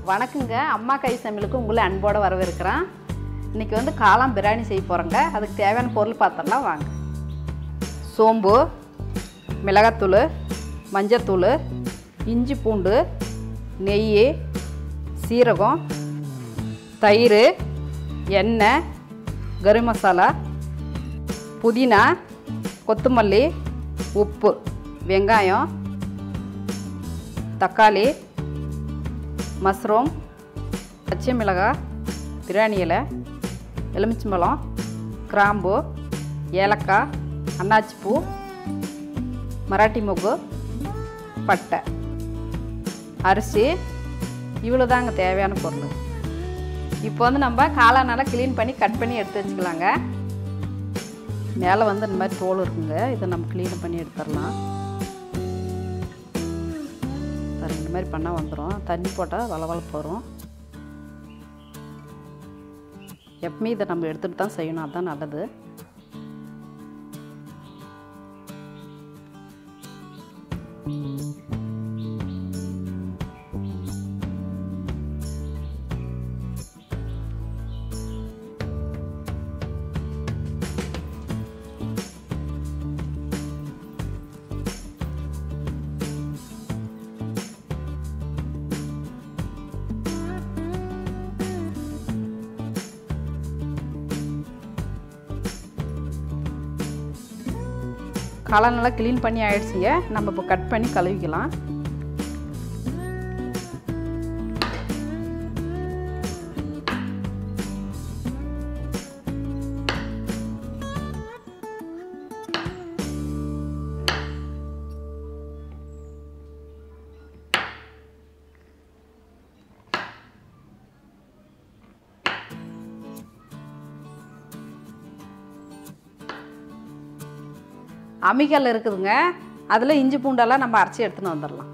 வணக்கங்க அம்மா கை சமையலுக்கு உங்களை அன்போடு வரவேற்கிறேன் இன்றைக்கி வந்து காளான் பிரியாணி செய்ய போகிறோங்க அதுக்கு தேவையான பொருள் பார்த்துடலாம் வாங்க சோம்பு மிளகாத்தூள் மஞ்சத்தூள் இஞ்சி பூண்டு நெய் சீரகம் தயிர் எண்ணெய் கரி மசாலா புதினா கொத்தமல்லி உப்பு வெங்காயம் தக்காளி மஷ்ரூம் பச்சை மிளகாய் பிரியாணி இலை எலுமிச்சம்பழம் கிராம்பு ஏலக்காய் அன்னாச்சி பூ மராட்டி மொக்கு பட்டை அரிசி இவ்வளோ தாங்க தேவையான பொருள் இப்போ வந்து நம்ம காளானால க்ளீன் பண்ணி கட் பண்ணி எடுத்து வச்சுக்கலாங்க மேலே வந்து இந்த மாதிரி தோல் இருக்குங்க இதை நம்ம க்ளீன் பண்ணி எடுத்துடலாம் பாருங்க இந்த மாதிரி பண்ணால் வந்துடும் தண்ணி போட்டால் வளவளப்பு வரும் எப்பவுமே இதை நம்ம எடுத்துகிட்டு தான் செய்யணும் அதுதான் நல்லது காளான் நல்லா க்ளீன் பண்ணி ஆயிடுச்சுங்க நம்ம இப்போ கட் பண்ணி கழுவிக்கலாம் அம்மிக்கல் இருக்குதுங்க அதில் இஞ்சி பூண்டெல்லாம் நம்ம அரைச்சி எடுத்துன்னு வந்துடலாம்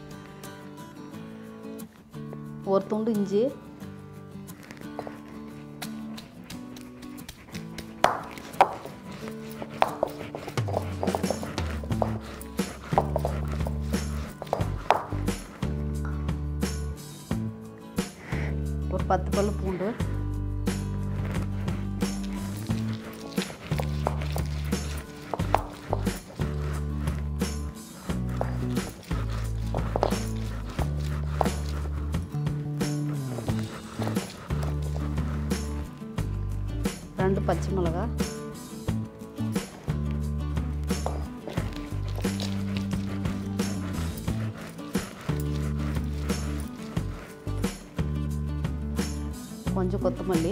ஒரு துண்டு இஞ்சி ஒரு பத்து பல்லு பூண்டு ரெண்டு பச்சை மிளகா கொஞ்சம் கொத்தமல்லி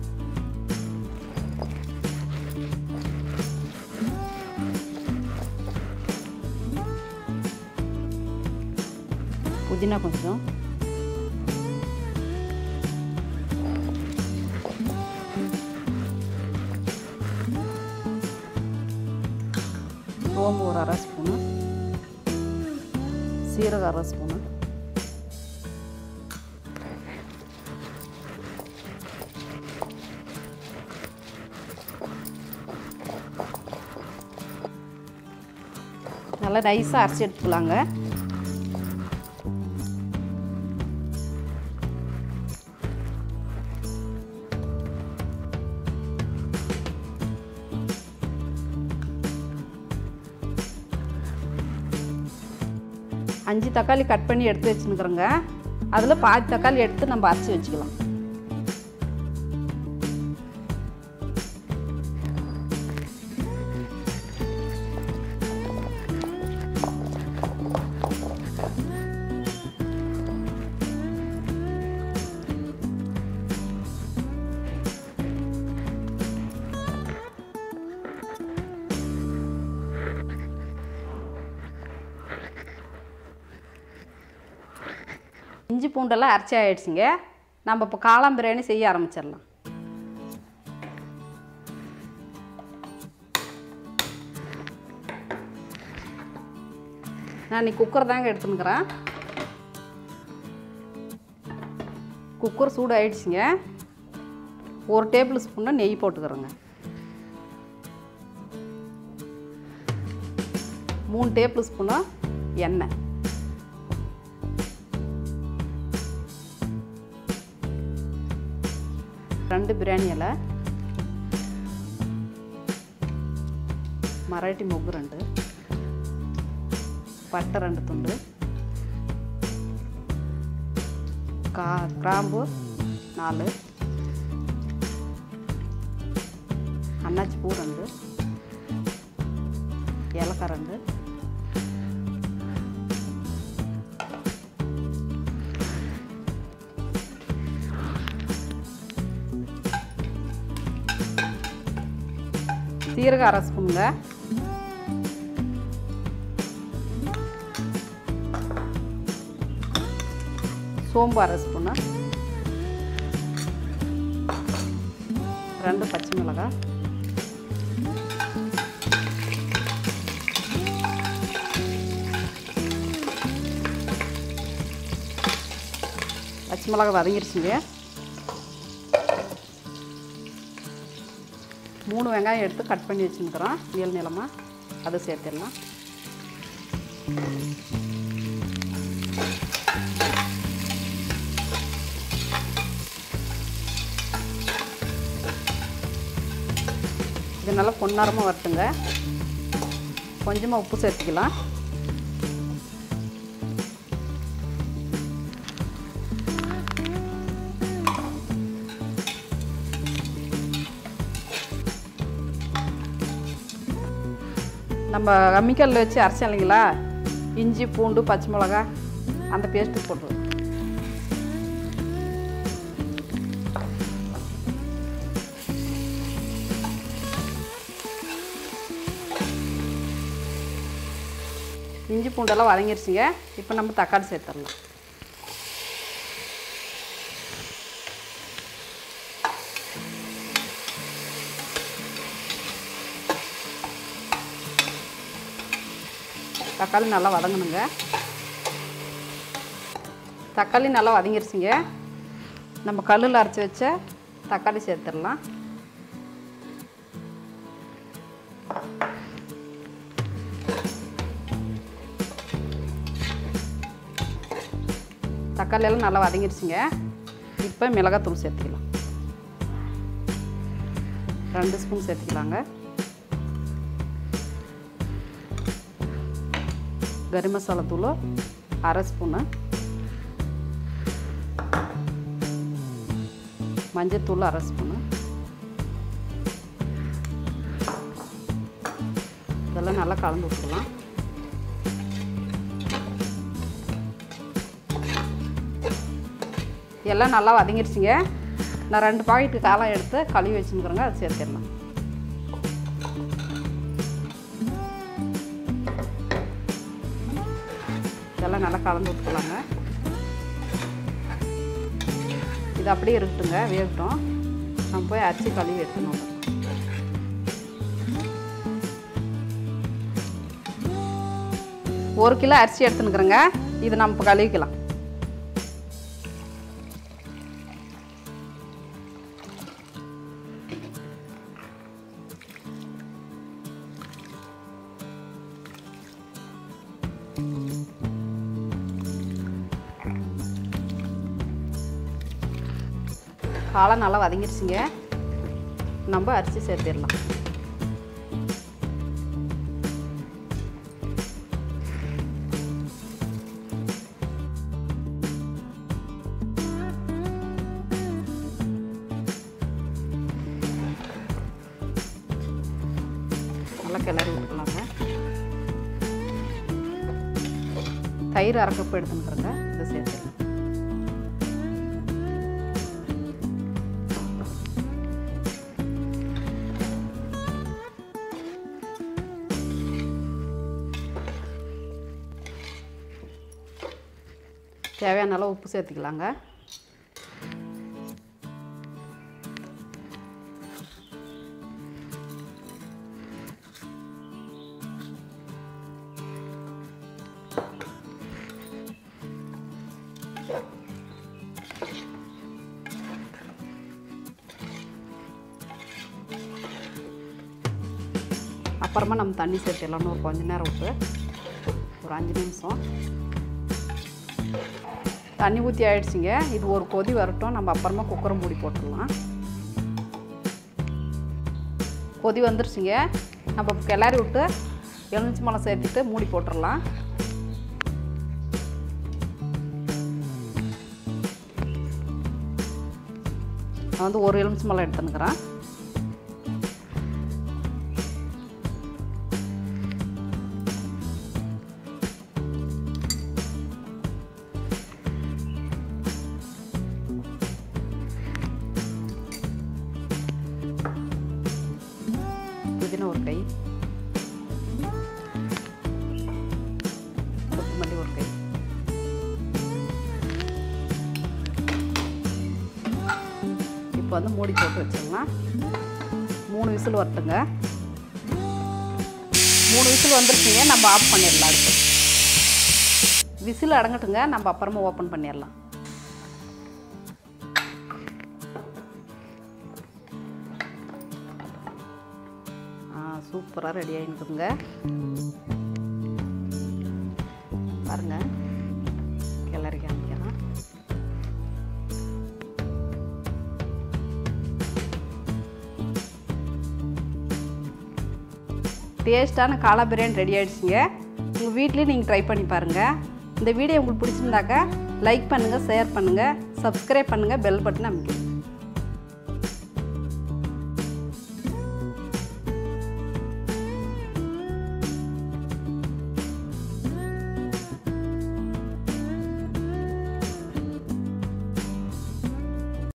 புதினா கொஞ்சம் சோம்பு ஒரு அரை ஸ்பூனு சீரகம் அரை ஸ்பூனு நல்லா நைஸாக அரைச்சி எடுத்துக்கலாங்க அஞ்சு தக்காளி கட் பண்ணி எடுத்து வச்சுன்னுக்குறோங்க அதில் பாதி தக்காளி எடுத்து நம்ம அரைச்சி வச்சுக்கலாம் இஞ்சி பூண்டெல்லாம் அரைச்சி ஆயிடுச்சுங்க நம்ம இப்போ காளான் பிரியாணி செய்ய ஆரம்பிச்சிடலாம் நான் இன்னைக்கு குக்கர் தாங்க எடுத்துனுக்குறேன் குக்கர் சூடு ஆயிடுச்சுங்க ஒரு டேபிள் ஸ்பூன்னு நெய் போட்டுக்கிறேங்க மூணு டேபிள் ஸ்பூனு எண்ணெய் ரெண்டு பிரியாணி இலை மராட்டி மொக்கு ரெண்டு பட்டை ரெண்டு துண்டு கா கிராம்பு நாலு அன்னாச்சி பூ ரெண்டு ஏலக்காய் ரெண்டு சீரகம் அரை ஸ்பூனுங்க சோம்பு அரை ஸ்பூனு ரெண்டு பச்சை மிளகாய் பச்சை மிளகாய் வதங்கிருச்சுங்க மூணு வெங்காயம் எடுத்து கட் பண்ணி வச்சுருக்கிறோம் நீள நீளமாக அதை சேர்த்துடலாம் இது நல்லா பொன்னாரமாக வரட்டுங்க கொஞ்சமாக உப்பு சேர்த்துக்கலாம் நம்ம அம்மிக்கல்ல வச்சு அரைச்சோம் இல்லைங்களா இஞ்சி பூண்டு பச்சை மிளகா அந்த பேஸ்ட்டு போட்டு இஞ்சி பூண்டெல்லாம் வதங்கிருச்சுங்க இப்போ நம்ம தக்காளி சேர்த்துடலாம் தக்காளி நல்லா வதங்கணுங்க தக்காளி நல்லா வதங்கிருச்சுங்க நம்ம கல்லில் அரைச்சி வச்ச தக்காளி சேர்த்துடலாம் தக்காளி எல்லாம் நல்லா வதங்கிருச்சுங்க இப்போ மிளகாத்தூள் சேர்த்துக்கலாம் ரெண்டு ஸ்பூன் சேர்த்துக்கலாங்க கரி மசாலா தூள் அரை ஸ்பூனு மஞ்சத்தூள் அரை ஸ்பூனு இதெல்லாம் நல்லா கலந்து விட்டுக்கலாம் எல்லாம் நல்லா வதங்கிருச்சுங்க நான் ரெண்டு பாக்கெட்டு காலம் எடுத்து கழுவி வச்சுருக்குறேங்க அதை சேர்த்துடலாம் இதெல்லாம் நல்லா கலந்து விட்டுக்கலாங்க இது அப்படியே இருக்கட்டுங்க வேகட்டும் நம்ம போய் அரிசி கழுவி எடுத்துணும் ஒரு கிலோ அரிசி எடுத்துனுக்குறேங்க இது நம்ம இப்போ கழுவிக்கலாம் காளான் நல்லா வதங்கிருச்சுங்க நம்ம அரிசி சேர்த்திடலாம் நல்லா கிளறி விட்டுக்கலாங்க தயிர் அரை கப் எடுத்துக்கிறேங்க இதை சேர்த்துக்கலாம் தேவையான அளவு உப்பு சேர்த்துக்கலாங்க அப்புறமா நம்ம தண்ணி சேர்த்துடலாம் ஒரு கொஞ்ச நேரம் விட்டு ஒரு அஞ்சு நிமிஷம் தண்ணி ஊற்றி ஆயிடுச்சுங்க இது ஒரு கொதி வரட்டும் நம்ம அப்புறமா குக்கரை மூடி போட்டுடலாம் கொதி வந்துருச்சுங்க நம்ம இப்ப கிளறி விட்டு எலுமிச்சி மலம் சேர்த்துட்டு மூடி போட்டுடலாம் நான் வந்து ஒரு எலுமிச்சி மலம் எடுத்துனுக்கிறேன் புதினா ஒரு கை கொத்தமல்லி ஒரு கை இப்போ வந்து மூடி போட்டு வச்சிடலாம் மூணு விசில் வரட்டுங்க மூணு விசில் வந்துருச்சுங்க நம்ம ஆஃப் பண்ணிடலாம் அடுத்து விசில் அடங்கட்டுங்க நம்ம அப்புறமா ஓப்பன் பண்ணிடலாம் ஆ சூப்பராக ரெடி ஆகிருக்குங்க பாருங்க கிளறி காமிக்கிறேன் டேஸ்ட்டான காளா பிரியாணி ரெடி ஆகிடுச்சிங்க உங்கள் வீட்லேயும் நீங்கள் ட்ரை பண்ணி பாருங்கள் இந்த வீடியோ உங்களுக்கு பிடிச்சிருந்தாக்கா லைக் பண்ணுங்கள் ஷேர் பண்ணுங்கள் சப்ஸ்கிரைப் பண்ணுங்கள் பெல் பட்டன் அமைக்கணும்